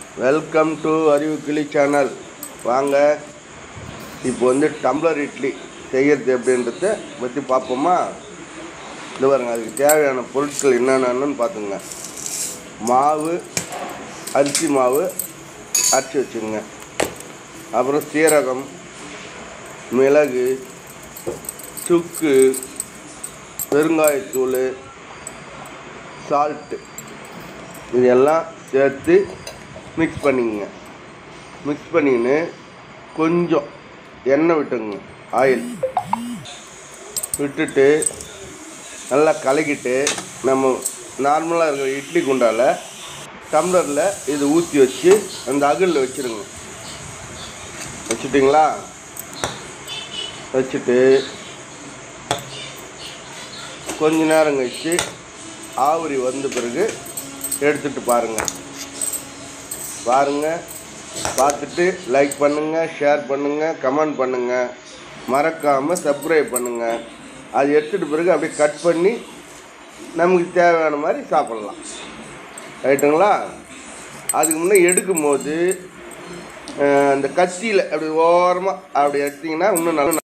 welcome to அறிவு கிளி channel வாங்க இப்போ வந்து டம்ளர் இட்லி செய்கிறது எப்படின்றத பற்றி பார்ப்போமா இது பாருங்க அதுக்கு தேவையான பொருட்கள் என்னென்னு பார்த்துங்க மாவு அரிசி மாவு அரைச்சி வச்சுங்க அப்புறம் சீரகம் மிளகு சுக்கு பெருங்காயத்தூள் சால்ட்டு இது எல்லாம் சேர்த்து மிக்ஸ் பண்ணிக்கங்க மிக்ஸ் பண்ணிக்கின்னு கொஞ்சம் எண்ணெய் விட்டுங்க ஆயில் விட்டுட்டு நல்லா கலக்கிட்டு நம்ம நார்மலாக இருக்கிற இட்லி குண்டால டம்ளரில் இது ஊற்றி வச்சு அந்த அகலில் வச்சுருங்க வச்சுட்டிங்களா வச்சுட்டு கொஞ்ச நேரம் கழிச்சு ஆவரி வந்த பிறகு எடுத்துட்டு பாருங்கள் பாருங்கள் பார்த்துட்டு லைக் பண்ணுங்கள் ஷேர் பண்ணுங்கள் கமெண்ட் பண்ணுங்கள் மறக்காமல் சப்ஸ்கிரைப் பண்ணுங்கள் அது எடுத்துகிட்டு பிறகு அப்படியே கட் பண்ணி நமக்கு தேவையான மாதிரி சாப்பிட்லாம் ரைட்டுங்களா அதுக்கு முன்னே எடுக்கும் போது அஹ், அந்த கத்தியில் அப்படி ஓரமாக அப்படி எடுத்திங்கன்னா இன்னும் நல்லா